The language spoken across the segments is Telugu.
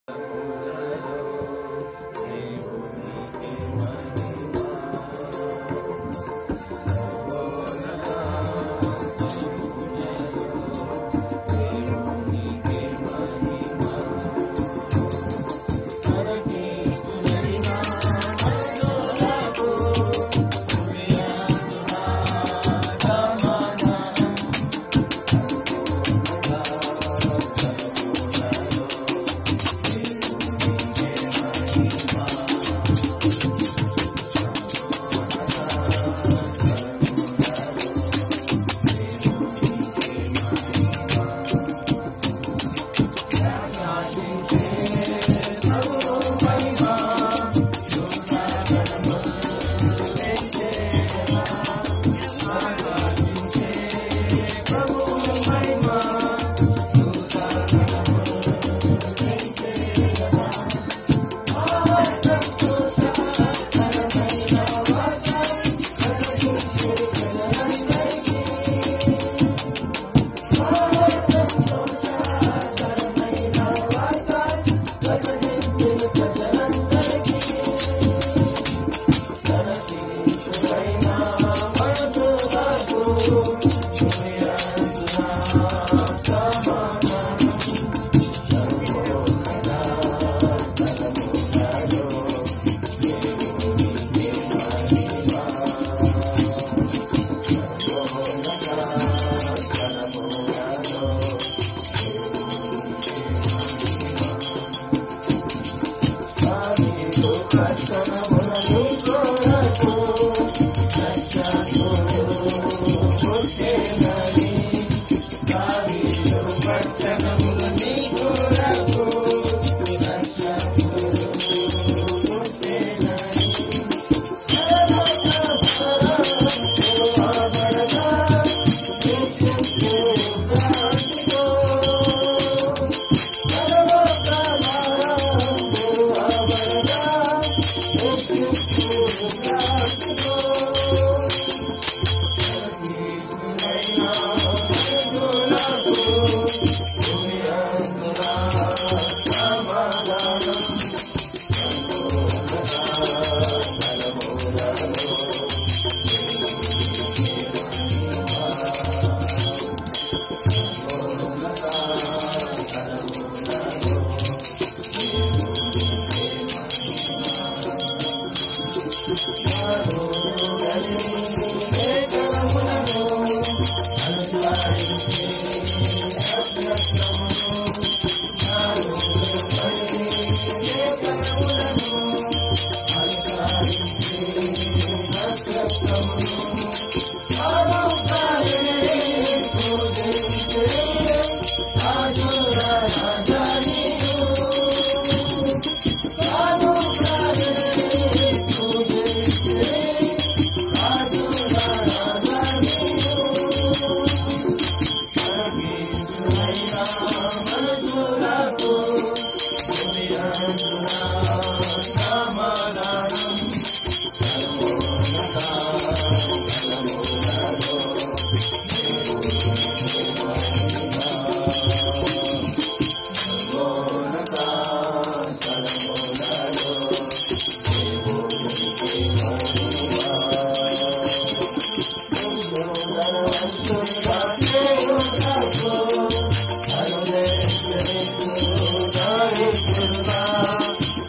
Hare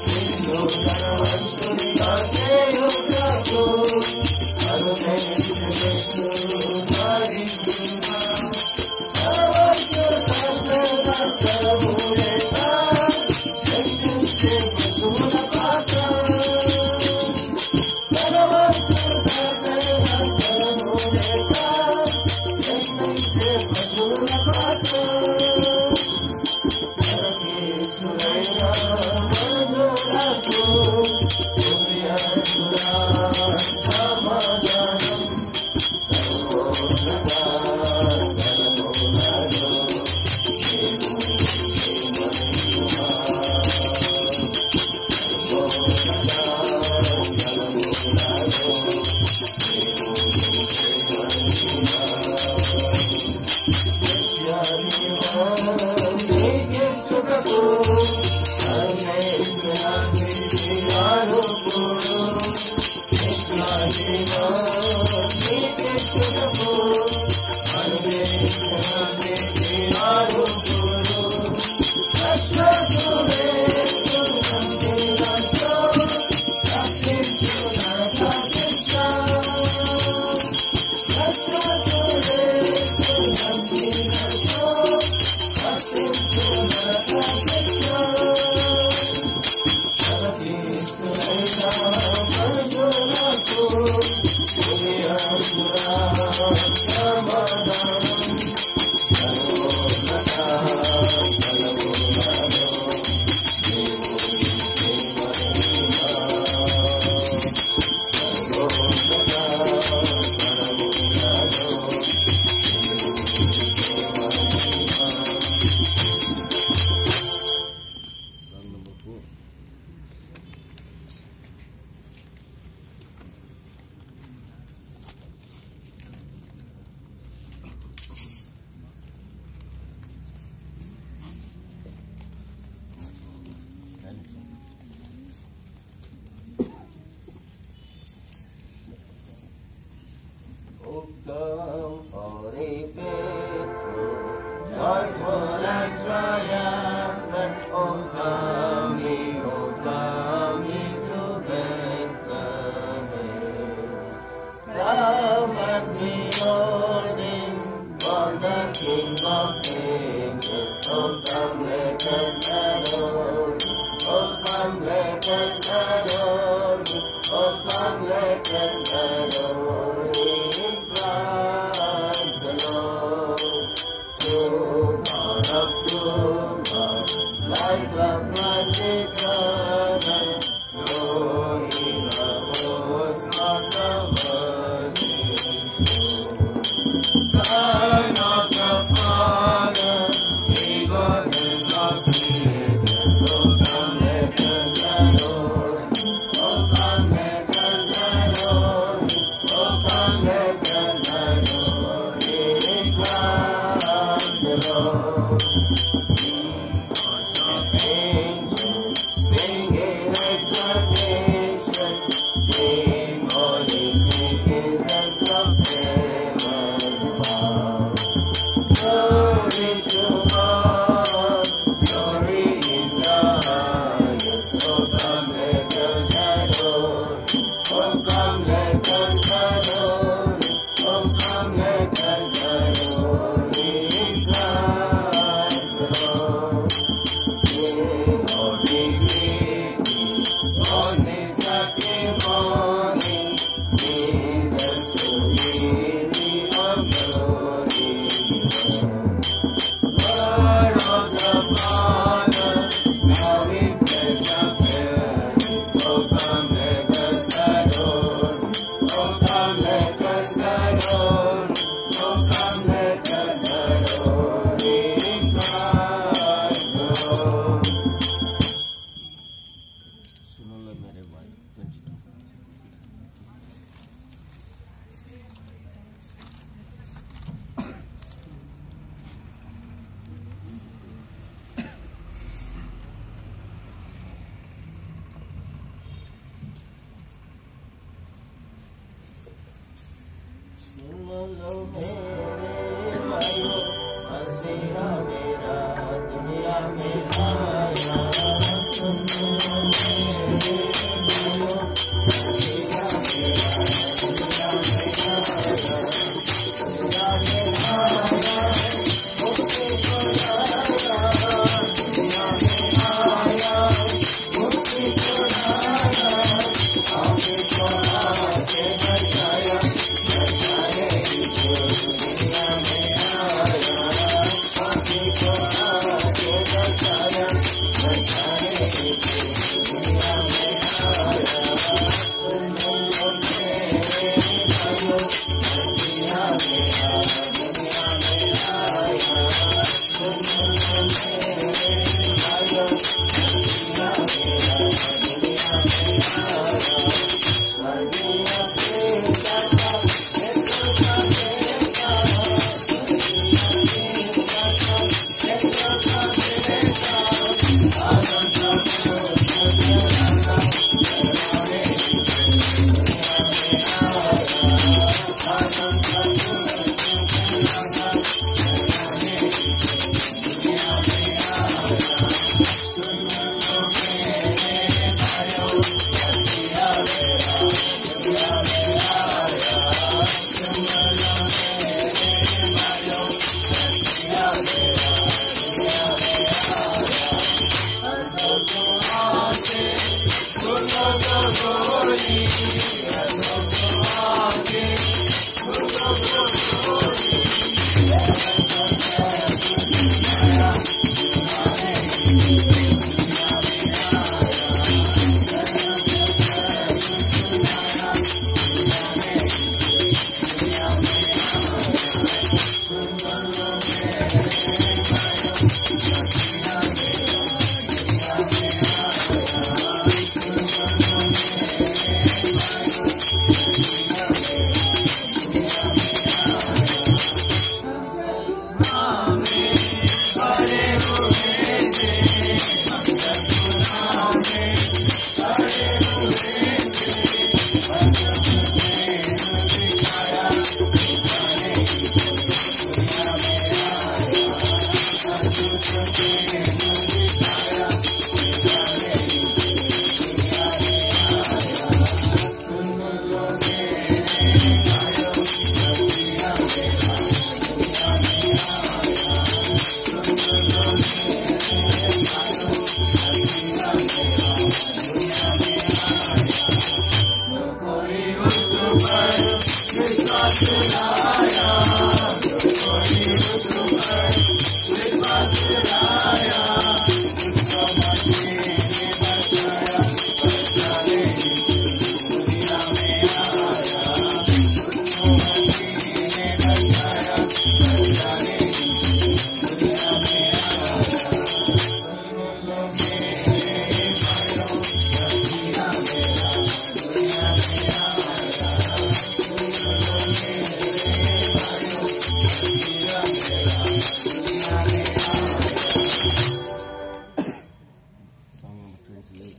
Song number 28.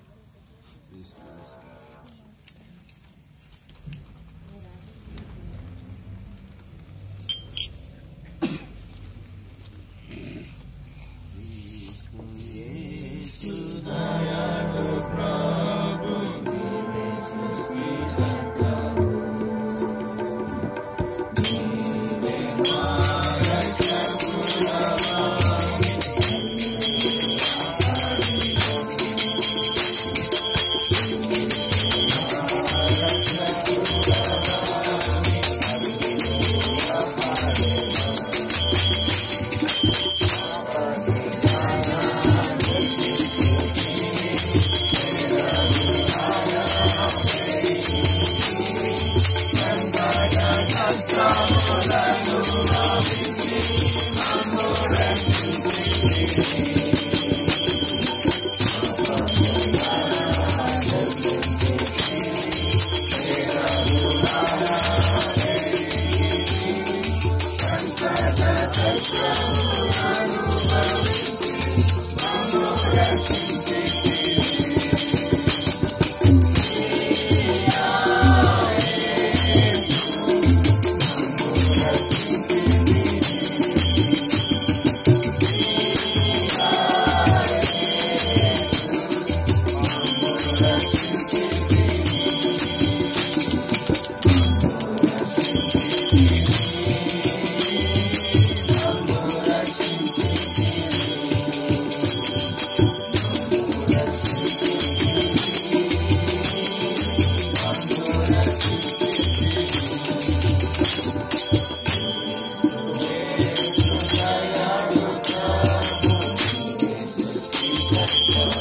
Please, please. నీ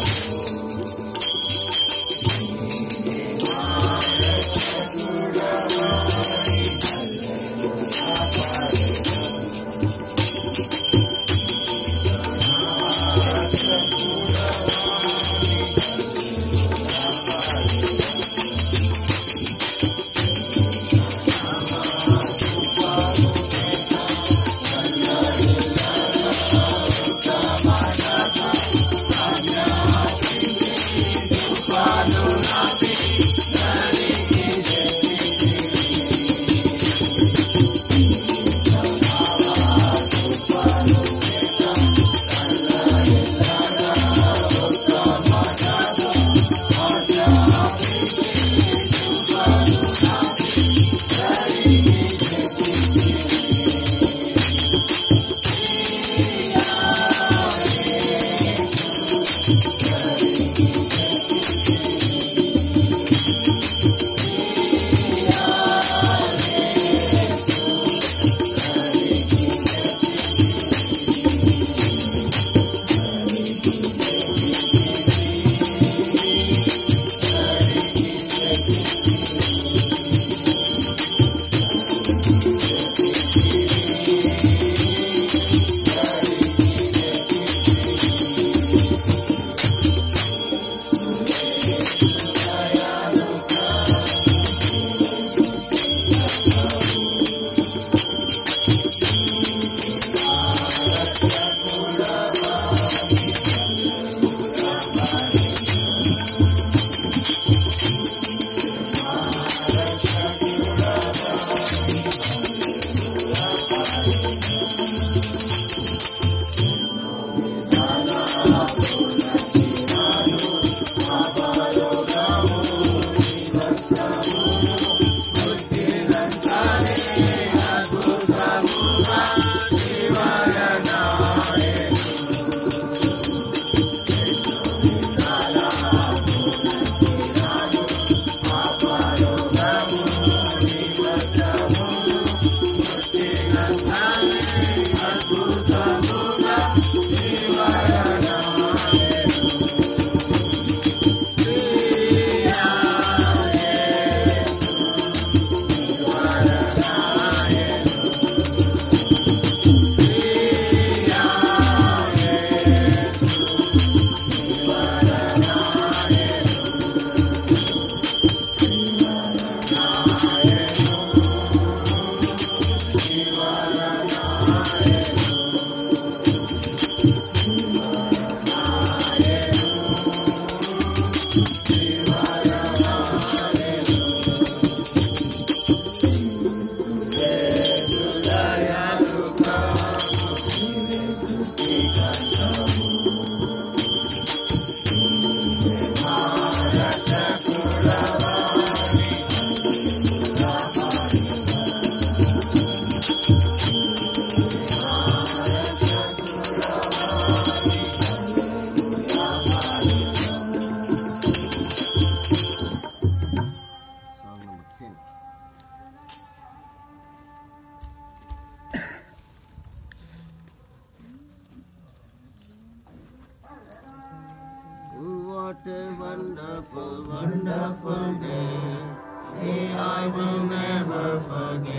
What a wonderful, wonderful day. Day I will never forget.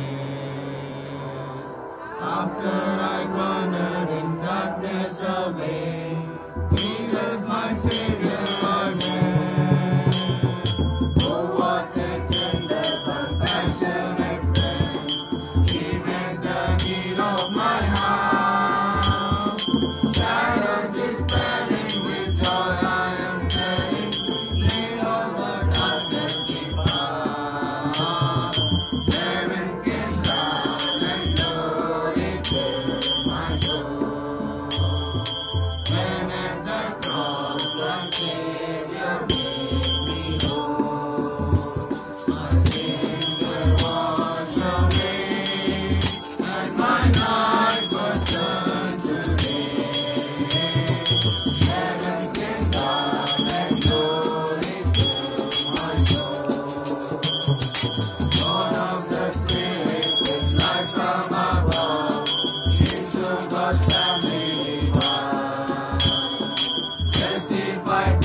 After I wandered in darkness away, Jesus, my Savior, I met. Oh, what a tender, compassionate friend. He met the need of my heart. Shadows dispelling with joy I am telling, let all the darkness depart. Heaven came down and glory filled my soul. When at the cross the Savior made me whole. My sins were washed away, and my night was turned to day. Heaven came down and glory filled my soul. Born of the Spirit with life from above, into God's family divine. Testify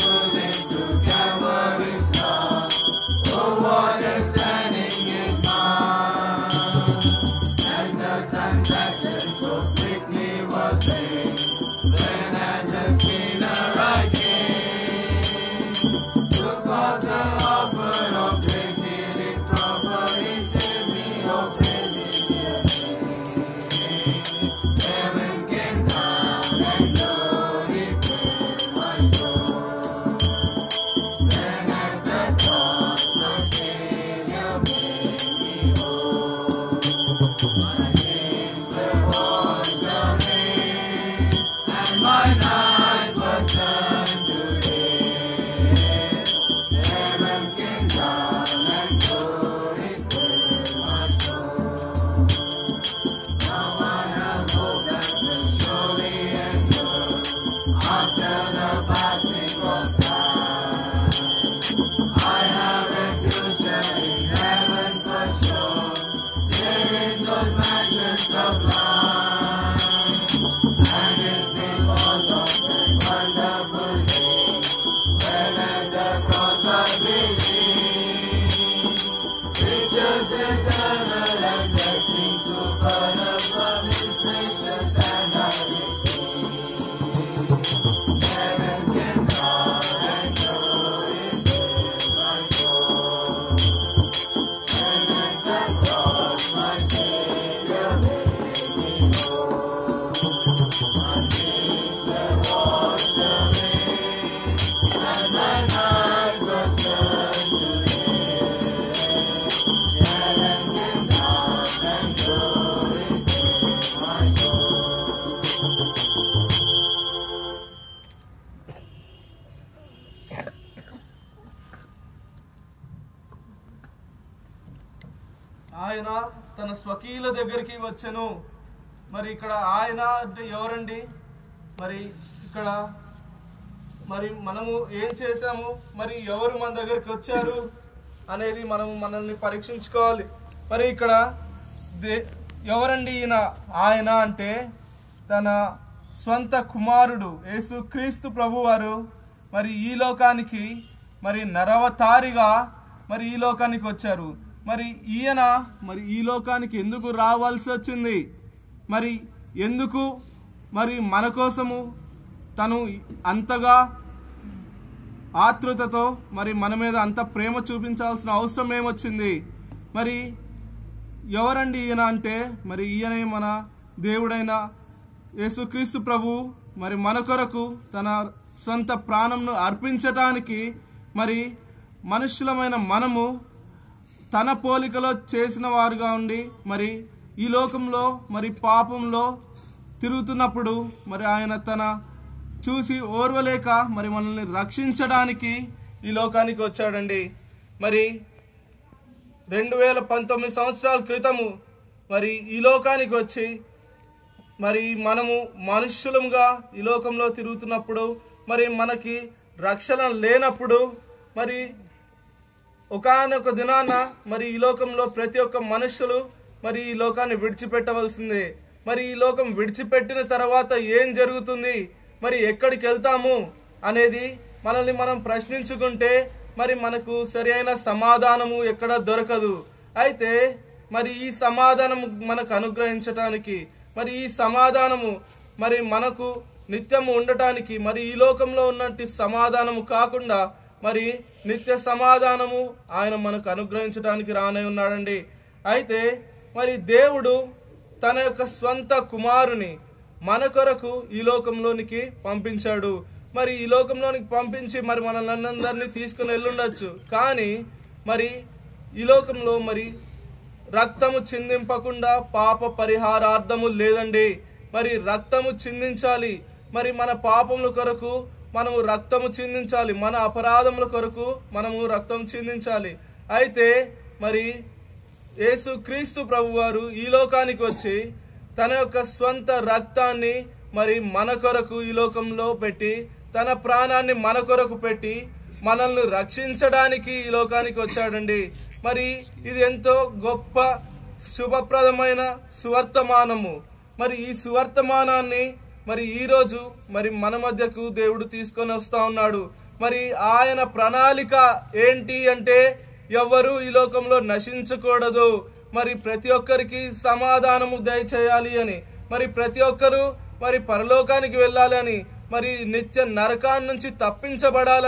ఆయన తన స్వకీయుల దగ్గరికి వచ్చెను మరి ఇక్కడ ఆయన అంటే ఎవరండి మరి ఇక్కడ మరి మనము ఏం చేశాము మరి ఎవరు మన దగ్గరికి వచ్చారు అనేది మనం మనల్ని పరీక్షించుకోవాలి మరి ఇక్కడ దే ఎవరండి ఈయన ఆయన అంటే తన స్వంత కుమారుడు యేసుక్రీస్తు ప్రభువారు మరి ఈ లోకానికి మరి నరవతారిగా మరి ఈ లోకానికి వచ్చారు మరి ఈయన మరి ఈ లోకానికి ఎందుకు రావాల్సి వచ్చింది మరి ఎందుకు మరి మన కోసము తను అంతగా ఆతృతతో మరి మన మీద అంత ప్రేమ చూపించాల్సిన అవసరం ఏమొచ్చింది మరి ఎవరండి ఈయన అంటే మరి ఈయనే మన దేవుడైన యేసుక్రీస్తు ప్రభు మరి మన కొరకు తన సొంత ప్రాణంను అర్పించటానికి మరి మనుషులమైన మనము తన పోలికలో చేసిన వారుగా ఉండి మరి ఈ లోకంలో మరి పాపంలో తిరుగుతున్నప్పుడు మరి ఆయన తన చూసి ఓర్వలేక మరి మనల్ని రక్షించడానికి ఈ లోకానికి వచ్చాడండి మరి రెండు వేల పంతొమ్మిది సంవత్సరాల క్రితము మరి ఈ లోకానికి వచ్చి మరి మనము మనుష్యులముగా ఈ లోకంలో తిరుగుతున్నప్పుడు మరి మనకి రక్షణ లేనప్పుడు మరి ఒకానొక దినాన మరి ఈ లోకంలో ప్రతి ఒక్క మనుషులు మరి ఈ లోకాన్ని విడిచిపెట్టవలసిందే మరి ఈ లోకం విడిచిపెట్టిన తర్వాత ఏం జరుగుతుంది మరి ఎక్కడికి వెళ్తాము అనేది మనల్ని మనం ప్రశ్నించుకుంటే మరి మనకు సరి అయిన సమాధానము ఎక్కడ దొరకదు అయితే మరి ఈ సమాధానము మనకు అనుగ్రహించటానికి మరి ఈ సమాధానము మరి మనకు నిత్యము ఉండటానికి మరి ఈ లోకంలో ఉన్నట్టు సమాధానము కాకుండా మరి నిత్య సమాధానము ఆయన మనకు అనుగ్రహించడానికి రానే ఉన్నాడండి అయితే మరి దేవుడు తన యొక్క స్వంత కుమారుని మన కొరకు ఈ లోకంలోనికి పంపించాడు మరి ఈ లోకంలోనికి పంపించి మరి మనల్ని అందరినీ తీసుకుని వెళ్ళుండొచ్చు కానీ మరి ఈ లోకంలో మరి రక్తము చిందింపకుండా పాప పరిహారార్థము లేదండి మరి రక్తము చిందించాలి మరి మన పాపముల కొరకు మనము రక్తము చిందించాలి మన అపరాధముల కొరకు మనము రక్తం చిందించాలి అయితే మరి యేసు క్రీస్తు ప్రభువారు ఈ లోకానికి వచ్చి తన యొక్క స్వంత రక్తాన్ని మరి మన కొరకు ఈ లోకంలో పెట్టి తన ప్రాణాన్ని మన కొరకు పెట్టి మనల్ని రక్షించడానికి ఈ లోకానికి వచ్చాడండి మరి ఇది ఎంతో గొప్ప శుభప్రదమైన సువర్తమానము మరి ఈ సువర్తమానాన్ని మరి ఈ రోజు మరి మన మధ్యకు దేవుడు తీసుకొని వస్తా ఉన్నాడు మరి ఆయన ప్రణాళిక ఏంటి అంటే ఎవరు ఈ లోకంలో నశించకూడదు మరి ప్రతి ఒక్కరికి సమాధానము దయచేయాలి అని మరి ప్రతి ఒక్కరు మరి పరలోకానికి వెళ్ళాలి అని మరి నిత్య నరకాన్ని నుంచి తప్పించబడాలని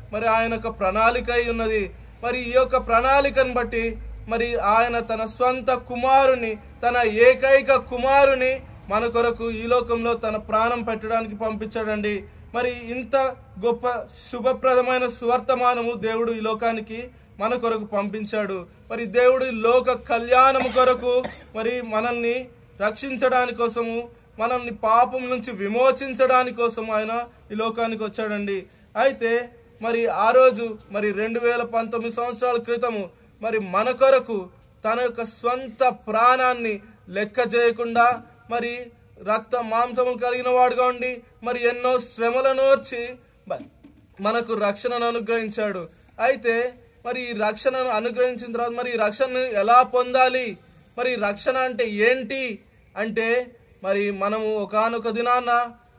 మరి ఆయన యొక్క ప్రణాళిక అయి ఉన్నది మరి ఈ యొక్క ప్రణాళికను బట్టి మరి ఆయన తన స్వంత కుమారుని తన ఏకైక కుమారుని మన కొరకు ఈ లోకంలో తన ప్రాణం పెట్టడానికి పంపించాడండి మరి ఇంత గొప్ప శుభప్రదమైన సువర్తమానము దేవుడు ఈ లోకానికి మన కొరకు పంపించాడు మరి దేవుడు ఈ లోక కళ్యాణము కొరకు మరి మనల్ని రక్షించడానికి కోసము మనల్ని పాపం నుంచి విమోచించడానికి కోసం ఆయన ఈ లోకానికి వచ్చాడండి అయితే మరి ఆ రోజు మరి రెండు వేల పంతొమ్మిది సంవత్సరాల క్రితము మరి మన కొరకు తన యొక్క స్వంత ప్రాణాన్ని లెక్క చేయకుండా మరి రక్త మాంసములు కలిగిన వాడుగా ఉండి మరి ఎన్నో శ్రమలను ఓర్చి మ- మనకు రక్షణను అనుగ్రహించాడు అయితే మరి ఈ రక్షణను అనుగ్రహించిన తర్వాత మరి ఈ రక్షణను ఎలా పొందాలి మరి ఈ రక్షణ అంటే ఏంటి అంటే మరి మనము ఒకానొక దినాన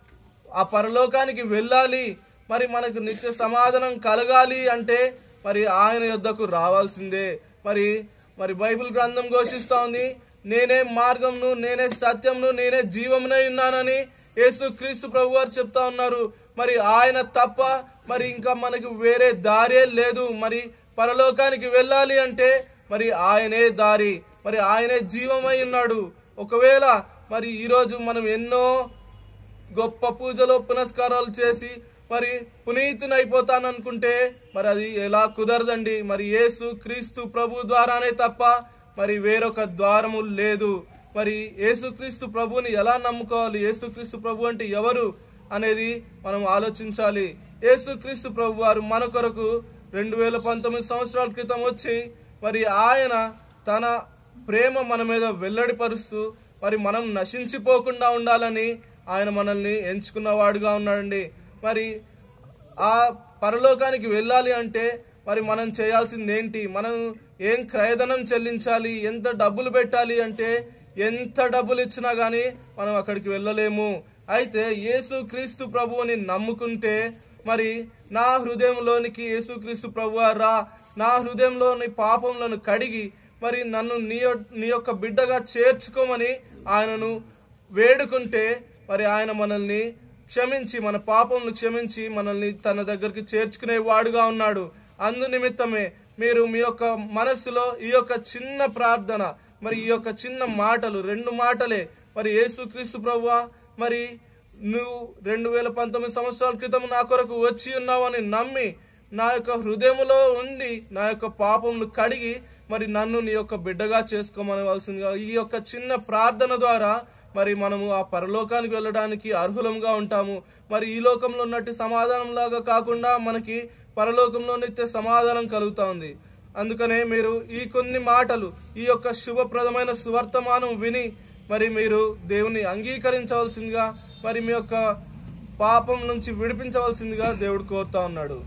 ఆ పరలోకానికి వెళ్ళాలి మరి మనకు నిత్య సమాధానం కలగాలి అంటే మరి ఆయన యొద్దకు రావాల్సిందే మరి మరి బైబిల్ గ్రంథం ఘోషిస్తా ఉంది నేనే మార్గంను నేనే సత్యంను నేనే జీవమునై ఉన్నానని యేసు క్రీస్తు ప్రభు వారు చెప్తా ఉన్నారు మరి ఆయన తప్ప మరి ఇంకా మనకు వేరే దారే లేదు మరి పరలోకానికి వెళ్ళాలి అంటే మరి ఆయనే దారి మరి ఆయనే జీవమై ఉన్నాడు ఒకవేళ మరి ఈరోజు మనం ఎన్నో గొప్ప పూజలు పునస్కారాలు చేసి మరి పునీతునైపోతాను అనుకుంటే మరి అది ఎలా కుదరదండి మరి యేసు క్రీస్తు ప్రభు ద్వారానే తప్ప మరి వేరొక ద్వారము లేదు మరి యేసుక్రీస్తు ప్రభుని ఎలా నమ్ముకోవాలి యేసుక్రీస్తు ప్రభు అంటే ఎవరు అనేది మనం ఆలోచించాలి యేసుక్రీస్తు ప్రభు వారు మన కొరకు రెండు వేల పంతొమ్మిది సంవత్సరాల క్రితం వచ్చి మరి ఆయన తన ప్రేమ మన మీద వెల్లడిపరుస్తూ మరి మనం నశించిపోకుండా ఉండాలని ఆయన మనల్ని ఎంచుకున్నవాడుగా ఉన్నాడండి మరి ఆ పరలోకానికి వెళ్ళాలి అంటే మరి మనం చేయాల్సింది ఏంటి మనం ఏం క్రయధనం చెల్లించాలి ఎంత డబ్బులు పెట్టాలి అంటే ఎంత డబ్బులు ఇచ్చినా గానీ మనం అక్కడికి వెళ్ళలేము అయితే యేసు క్రీస్తు ప్రభువుని నమ్ముకుంటే మరి నా హృదయంలోనికి యేసు క్రీస్తు ప్రభువా రా నా హృదయంలోని పాపములను కడిగి మరి నన్ను నీ యొ- నీ యొక్క బిడ్డగా చేర్చుకోమని ఆయనను వేడుకుంటే మరి ఆయన మనల్ని క్షమించి మన పాపములు క్షమించి మనల్ని తన దగ్గరికి చేర్చుకునే వాడుగా ఉన్నాడు అందు నిమిత్తమే మీరు మీ యొక్క మనస్సులో ఈ యొక్క చిన్న ప్రార్థన మరి ఈ యొక్క చిన్న మాటలు రెండు మాటలే మరి యేసుక్రీస్తు ప్రభువా మరి నువ్వు రెండు వేల పంతొమ్మిది సంవత్సరాల క్రితం నా కొరకు వచ్చి ఉన్నావని నమ్మి నా యొక్క హృదయములో ఉండి నా యొక్క పాపములు కడిగి మరి నన్ను నీ యొక్క బిడ్డగా చేసుకోమనవలసిందిగా ఈ యొక్క చిన్న ప్రార్థన ద్వారా మరి మనము ఆ పరలోకానికి వెళ్ళడానికి అర్హులంగా ఉంటాము మరి ఈ లోకంలో ఉన్నట్టు సమాధానం లాగా కాకుండా మనకి పరలోకంలో నిత్య సమాధానం కలుగుతా ఉంది అందుకనే మీరు ఈ కొన్ని మాటలు ఈ యొక్క శుభప్రదమైన సువర్తమానం విని మరి మీరు దేవుని అంగీకరించవలసిందిగా మరి మీ యొక్క పాపం నుంచి విడిపించవలసిందిగా దేవుడు కోరుతా ఉన్నాడు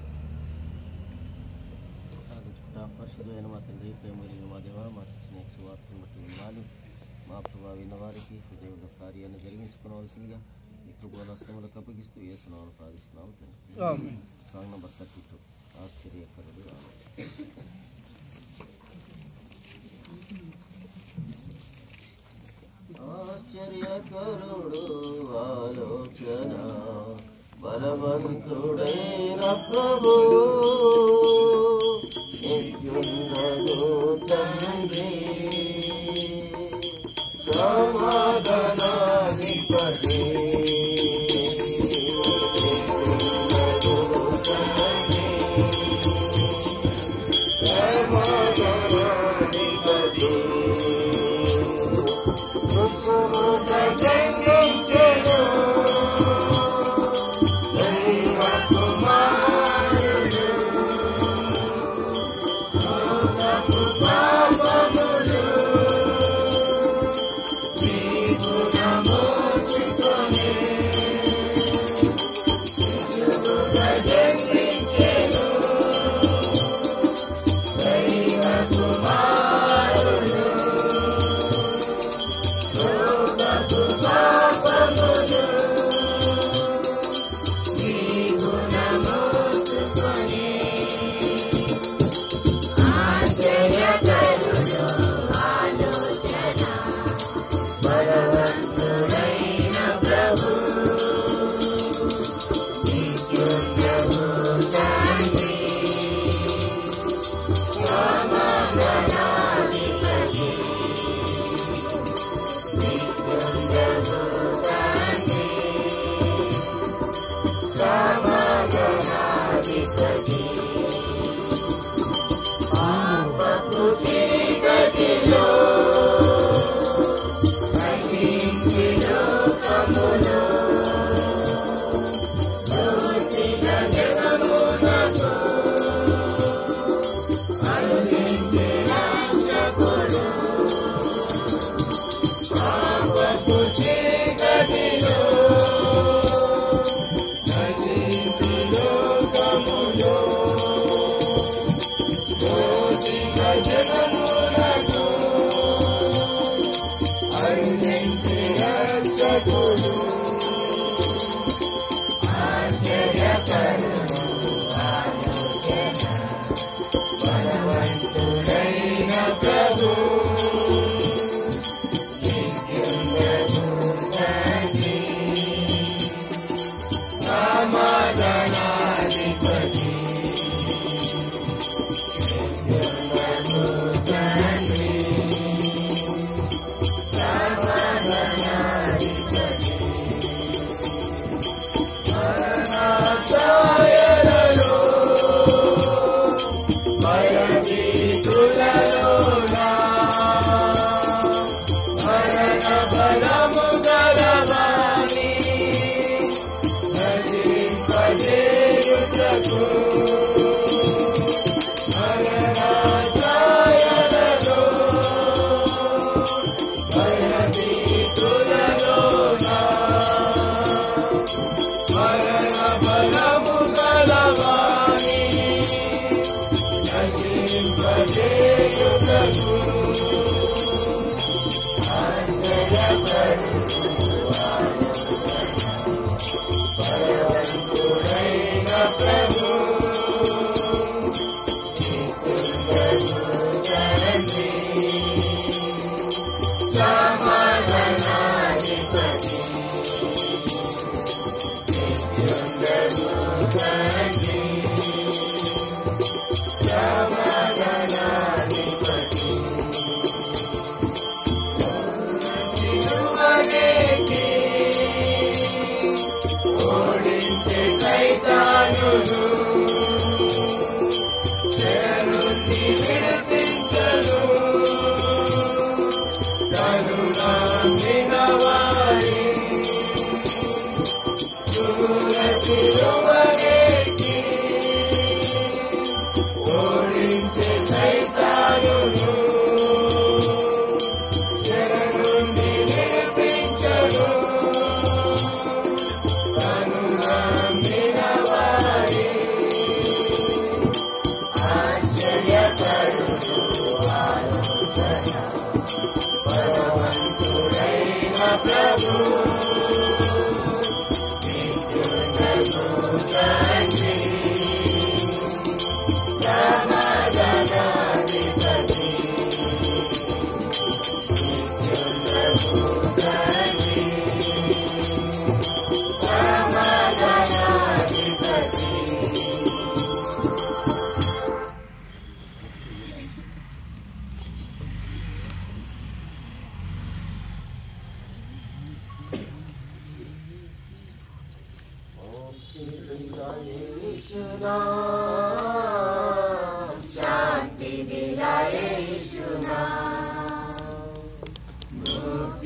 ప్రార్థించుకుంటా పరిశుద్ధమైన మా తండ్రి ప్రేమ కలిగిన మా దేవ మాకు ఇచ్చిన ఈ సువార్తను బట్టి ఉన్నాను మా ప్రభావ విన్న వారికి హృదయంలో కార్యాన్ని జరిగించుకోవాల్సిందిగా ఈ కృపణస్తములకు అప్పగిస్తూ వేస్తున్నామని ప్రార్థిస్తున్నాము తండ్రి ఆమేన్. సాంగ్ నంబర్ థర్టీ టూ ఆశ్చర్యకరుడు ఆమె ఆశ్చర్యకరుడు ఆలోచన బలవంతుడైన ప్రభు నిత్యుండడు తండ్రి సమాధానాధిపతి నిత్యుండడు తండ్రి సమాధానాధిపతి Thank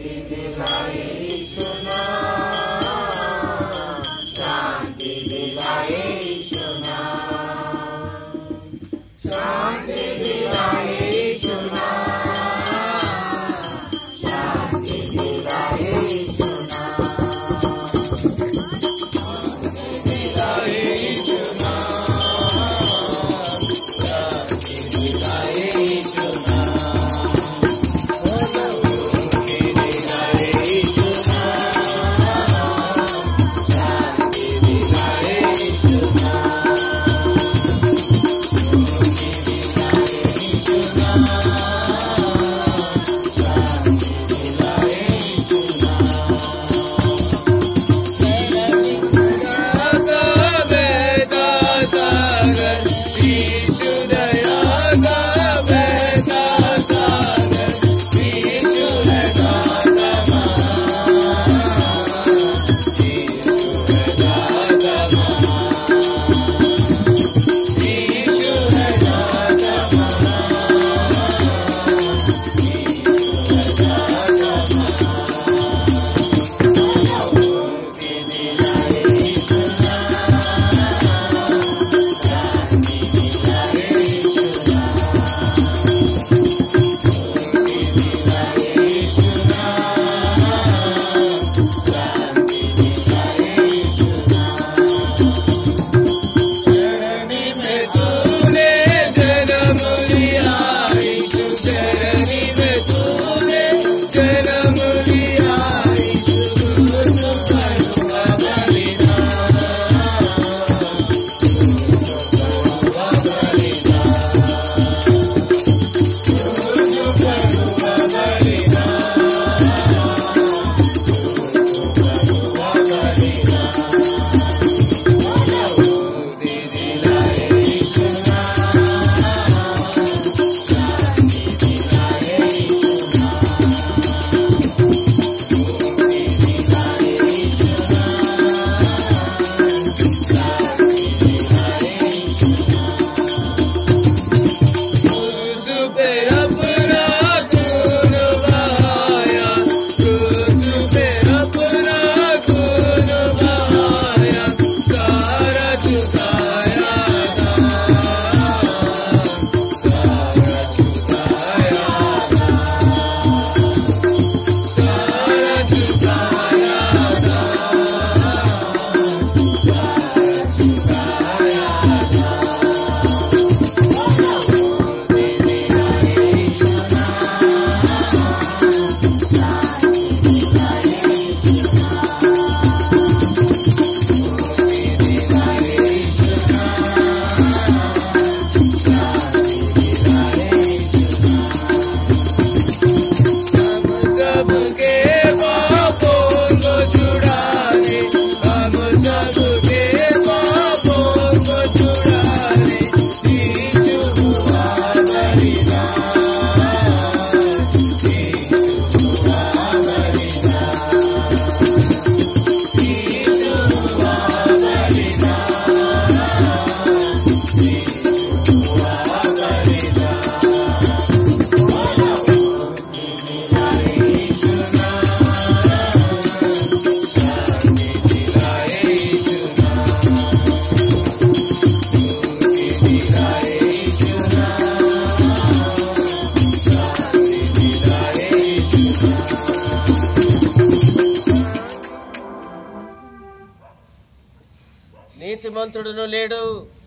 నీతిమంతుడును లేడు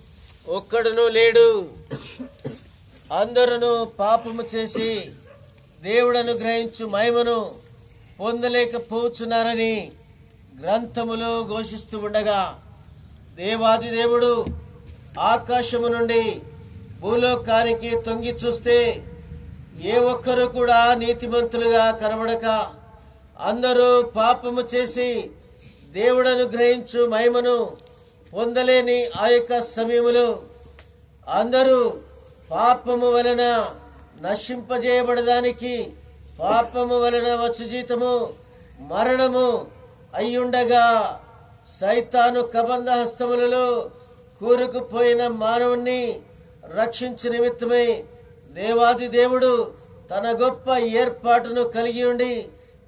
ఒక్కడును లేడు అందరూ పాపము చేసి దేవుడను గ్రహించు మహిమను పొందలేకపోతున్నారని గ్రంథములో ఘోషిస్తూ ఉండగా దేవాది దేవుడు ఆకాశము నుండి భూలోకానికి తొంగి చూస్తే ఏ ఒక్కరు కూడా నీతిమంతులుగా కనబడక అందరూ పాపము చేసి దేవుడను గ్రహించు మహిమను పొందలేని ఆ యొక్క సమయములో అందరూ పాపము వలన నశింపజేయబడడానికి పాపము వలన వచ్చు జీతము మరణము అయ్యుండగా సైతాను కబంధ హస్తములలో కూరుకుపోయిన మానవుణ్ణి రక్షించు నిమిత్తమై దేవాది దేవుడు తన గొప్ప ఏర్పాటును కలిగి ఉండి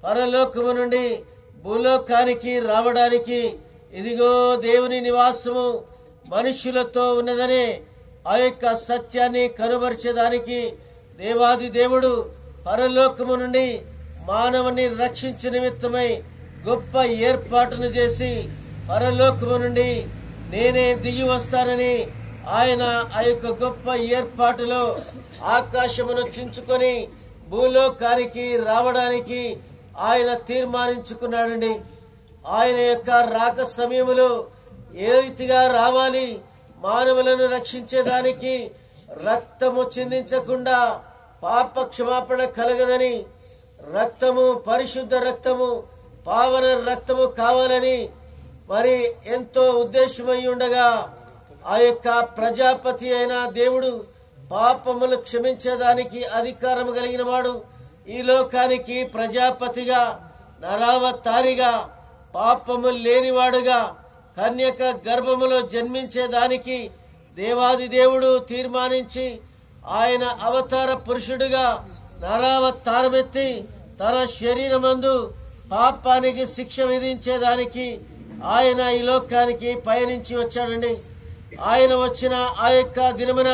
పరలోకము నుండి భూలోకానికి రావడానికి ఇదిగో దేవుని నివాసము మనుష్యులతో ఉన్నదనే ఆ యొక్క సత్యాన్ని కనుబరిచేదానికి దేవాది దేవుడు పరలోకము నుండి మానవుని రక్షించే నిమిత్తమై గొప్ప ఏర్పాటును చేసి పరలోకము నుండి నేనే దిగి వస్తానని ఆయన ఆ యొక్క గొప్ప ఏర్పాటులో ఆకాశమును చించుకొని భూలోకానికి రావడానికి ఆయన తీర్మానించుకున్నాడండి ఆయన యొక్క రాక సమయములో ఏ రీతిగా రావాలి మానవులను రక్షించేదానికి రక్తము చిందించకుండా పాప క్షమాపణ కలగదని రక్తము పరిశుద్ధ రక్తము పావన రక్తము కావాలని మరి ఎంతో ఉద్దేశమై ఉండగా ఆ యొక్క ప్రజాపతి అయిన దేవుడు పాపములు క్షమించేదానికి అధికారం కలిగిన వాడు ఈ లోకానికి ప్రజాపతిగా నరావతారిగా పాపము లేనివాడుగా కన్యక గర్భములో జన్మించేదానికి దేవాది దేవుడు తీర్మానించి ఆయన అవతార పురుషుడిగా నరావతారమెత్తి తన శరీరమందు పాపానికి శిక్ష విధించేదానికి ఆయన ఈ లోకానికి పయనించి వచ్చాడండి ఆయన వచ్చిన ఆ యొక్క దినమున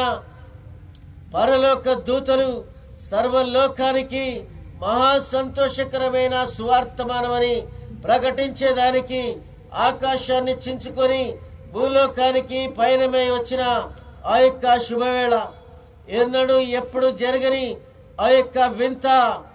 పరలోక దూతలు సర్వలోకానికి మహా సంతోషకరమైన సువార్తమానమని ప్రకటించేదానికి ఆకాశాన్ని చించుకొని భూలోకానికి పయనమై వచ్చిన ఆ యొక్క శుభవేళ ఎన్నడూ ఎప్పుడు జరగని ఆ యొక్క వింత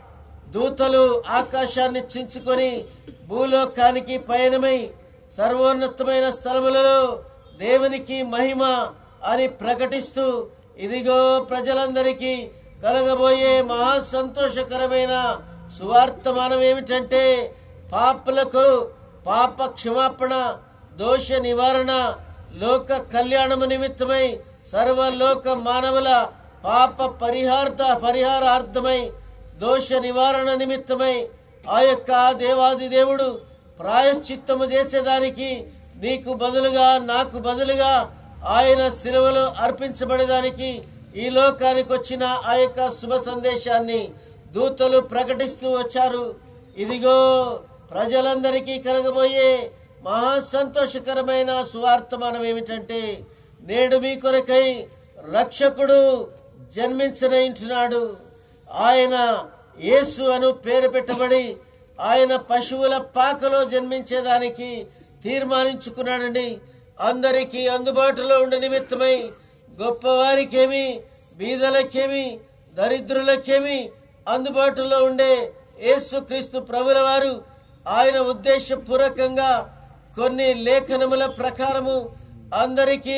దూతలు ఆకాశాన్ని చించుకొని భూలోకానికి పయనమై సర్వోన్నతమైన స్థలములలో దేవునికి మహిమ అని ప్రకటిస్తూ ఇదిగో ప్రజలందరికీ కలగబోయే మహా సంతోషకరమైన సువార్తమానం ఏమిటంటే పాపలకు పాప క్షమాపణ దోష నివారణ లోక కళ్యాణము నిమిత్తమై సర్వలోక మానవుల పాప పరిహార్థ పరిహారార్థమై దోష నివారణ నిమిత్తమై ఆ యొక్క దేవాది దేవుడు ప్రాయశ్చిత్తము చేసేదానికి నీకు బదులుగా నాకు బదులుగా ఆయన శిలువలో అర్పించబడేదానికి ఈ లోకానికి వచ్చిన ఆ యొక్క శుభ సందేశాన్ని దూతలు ప్రకటిస్తూ వచ్చారు ఇదిగో ప్రజలందరికీ కలగబోయే మహా సంతోషకరమైన సువార్తమానం ఏమిటంటే నేడు మీ కొరకై రక్షకుడు జన్మించనయింటున్నాడు ఆయన యేసు అను పేరు పెట్టబడి ఆయన పశువుల పాకలో జన్మించేదానికి తీర్మానించుకున్నాడండి అందరికీ అందుబాటులో ఉండే నిమిత్తమై గొప్పవారికేమి బీదలకేమి దరిద్రులకేమి అందుబాటులో ఉండే యేసుక్రీస్తు ప్రభుల వారు ఆయన ఉద్దేశపూర్వకంగా కొన్ని లేఖనముల ప్రకారము అందరికీ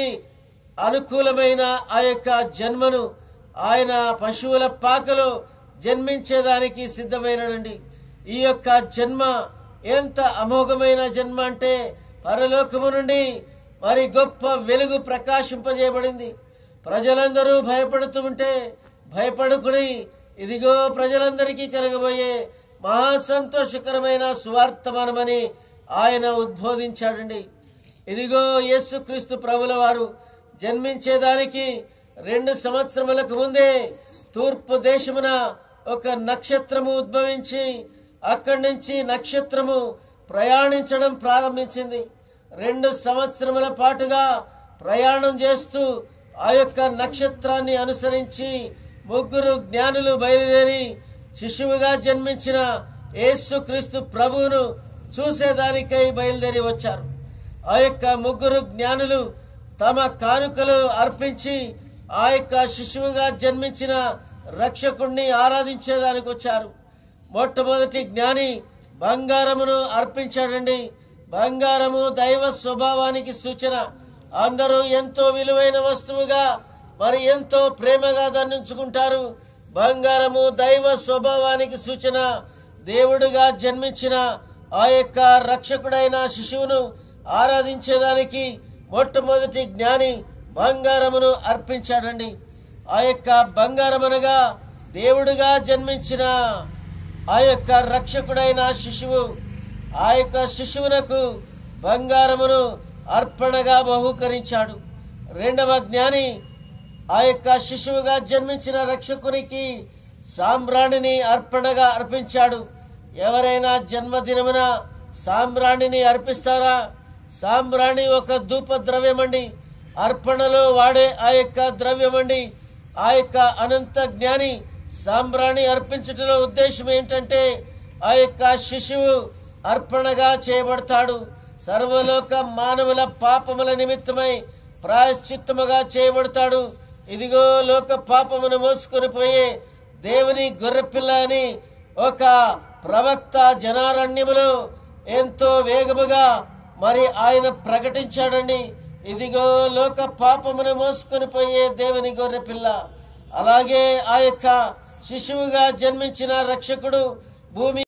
అనుకూలమైన ఆ యొక్క జన్మను ఆయన పశువుల పాకలో జన్మించేదానికి సిద్ధమైనడండి ఈ యొక్క జన్మ ఎంత అమోఘమైన జన్మ అంటే పరలోకము నుండి మరి గొప్ప వెలుగు ప్రకాశింపజేయబడింది ప్రజలందరూ భయపడుతూ ఉంటే భయపడుకుని ఇదిగో ప్రజలందరికీ కలగబోయే మహా సంతోషకరమైన సువార్తమానమని ఆయన ఉద్బోధించాడండి ఇదిగో యేసుక్రీస్తు ప్రభుల వారు జన్మించేదానికి రెండు సంవత్సరములకు ముందే తూర్పు దేశమున ఒక నక్షత్రము ఉద్భవించి అక్కడి నుంచి నక్షత్రము ప్రయాణించడం ప్రారంభించింది రెండు సంవత్సరముల పాటుగా ప్రయాణం చేస్తూ ఆ యొక్క నక్షత్రాన్ని అనుసరించి ముగ్గురు జ్ఞానులు బయలుదేరి శిశువుగా జన్మించిన యేసుక్రీస్తు ప్రభువును చూసేదానికై బయలుదేరి వచ్చారు ఆ యొక్క ముగ్గురు జ్ఞానులు తమ కానుకలు అర్పించి ఆ యొక్క శిశువుగా జన్మించిన రక్షకుణ్ణి ఆరాధించేదానికి వచ్చారు మొట్టమొదటి జ్ఞాని బంగారమును అర్పించాడండి బంగారము దైవ స్వభావానికి సూచన అందరూ ఎంతో విలువైన వస్తువుగా మరి ఎంతో ప్రేమగా దాన్ని ఉంచుకుంటారు బంగారము దైవ స్వభావానికి సూచన దేవుడుగా జన్మించిన ఆ యొక్క రక్షకుడైన శిశువును ఆరాధించేదానికి మొట్టమొదటి జ్ఞాని బంగారమును అర్పించాడండి ఆ యొక్క బంగారం అనగా దేవుడుగా జన్మించిన ఆ యొక్క రక్షకుడైన శిశువు ఆ యొక్క శిశువునకు బంగారమును అర్పణగా బహూకరించాడు రెండవ జ్ఞాని ఆ యొక్క శిశువుగా జన్మించిన రక్షకునికి సాంబ్రాణిని అర్పణగా అర్పించాడు ఎవరైనా జన్మదినమున సాంబ్రాణిని అర్పిస్తారా సాంబ్రాణి ఒక ధూప ద్రవ్యమండి అర్పణలో వాడే ఆ యొక్క ద్రవ్యమండి ఆ యొక్క అనంత జ్ఞాని సాంబ్రాణి అర్పించటంలో ఉద్దేశం ఏంటంటే ఆ యొక్క శిశువు అర్పణగా చేయబడతాడు సర్వలోక మానవుల పాపముల నిమిత్తమై ప్రాయశ్చిత్తముగా చేయబడతాడు ఇదిగో లోక పాపమును మోసుకొని పోయే దేవుని గొర్రెపిల్ల అని ఒక ప్రవక్త జనారణ్యములో ఎంతో వేగముగా మరి ఆయన ప్రకటించాడండి ఇదిగో లోక పాపమును మోసుకొని పోయే దేవుని గొర్రె పిల్ల అలాగే ఆ యొక్క శిశువుగా జన్మించిన రక్షకుడు భూమి